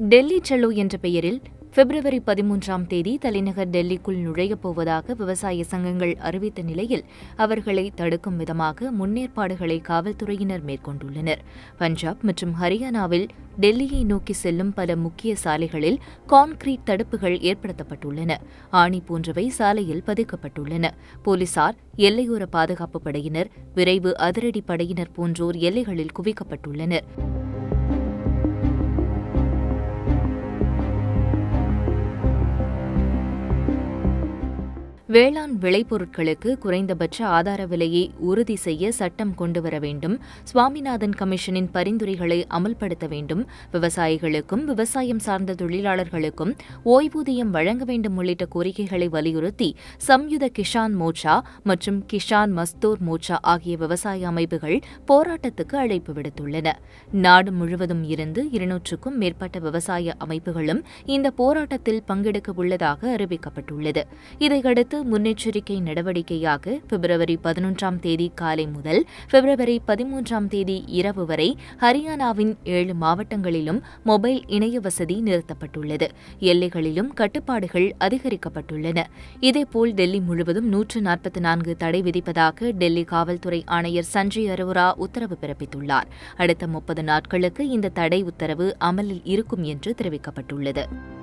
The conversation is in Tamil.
டெல்லி செல்லோ என்ற பெயரில் பிப்ரவரி பதிமூன்றாம் தேதி தலைநகர் டெல்லிக்குள் நுழையப் போவதாக விவசாய சங்கங்கள் அறிவித்த நிலையில் அவர்களை தடுக்கும் விதமாக முன்னேற்பாடுகளை காவல்துறையினர் மேற்கொண்டுள்ளனர் பஞ்சாப் மற்றும் ஹரியானாவில் டெல்லியை நோக்கி செல்லும் பல முக்கிய சாலைகளில் கான்கிரீட் தடுப்புகள் ஏற்படுத்தப்பட்டுள்ளன ஆணி போன்றவை சாலையில் பதிக்கப்பட்டுள்ளன போலீசார் எல்லையோர பாதுகாப்பு படையினர் விரைவு அதிரடி படையினர் போன்றோர் எல்லைகளில் குவிக்கப்பட்டுள்ளனர் வேளாண் விளைபொருட்களுக்கு குறைந்தபட்ச ஆதார விலையை உறுதி செய்ய சட்டம் கொண்டுவர வேண்டும் சுவாமிநாதன் கமிஷனின் பரிந்துரைகளை அமல்படுத்த வேண்டும் விவசாயிகளுக்கும் விவசாயம் சார்ந்த தொழிலாளர்களுக்கும் ஓய்வூதியம் வழங்க வேண்டும் உள்ளிட்ட கோரிக்கைகளை வலியுறுத்தி சம்யுத கிஷான் மோர்ச்சா மற்றும் கிஷான் மஸ்தூர் மோர்ச்சா ஆகிய விவசாய அமைப்புகள் போராட்டத்துக்கு அழைப்பு விடுத்துள்ளன நாடு முழுவதும் இருந்து இருநூற்றுக்கும் மேற்பட்ட விவசாய அமைப்புகளும் இந்த போராட்டத்தில் பங்கெடுக்க உள்ளதாக அறிவிக்கப்பட்டுள்ளது இதையடுத்து முன்னெச்சரிக்கை நடவடிக்கையாக பிப்ரவரி பதினொன்றாம் தேதி காலை முதல் பிப்ரவரி பதிமூன்றாம் தேதி இரவு வரை ஹரியானாவின் ஏழு மாவட்டங்களிலும் மொபைல் இணைய வசதி நிறுத்தப்பட்டுள்ளது எல்லைகளிலும் கட்டுப்பாடுகள் அதிகரிக்கப்பட்டுள்ளன இதேபோல் டெல்லி முழுவதும் நூற்று நாற்பத்தி நான்கு தடை விதிப்பதாக டெல்லி காவல்துறை ஆணையர் சஞ்சய் அரோரா உத்தரவு பிறப்பித்துள்ளார் அடுத்த முப்பது நாட்களுக்கு இந்த தடை உத்தரவு அமலில் இருக்கும் என்று தெரிவிக்கப்பட்டுள்ளது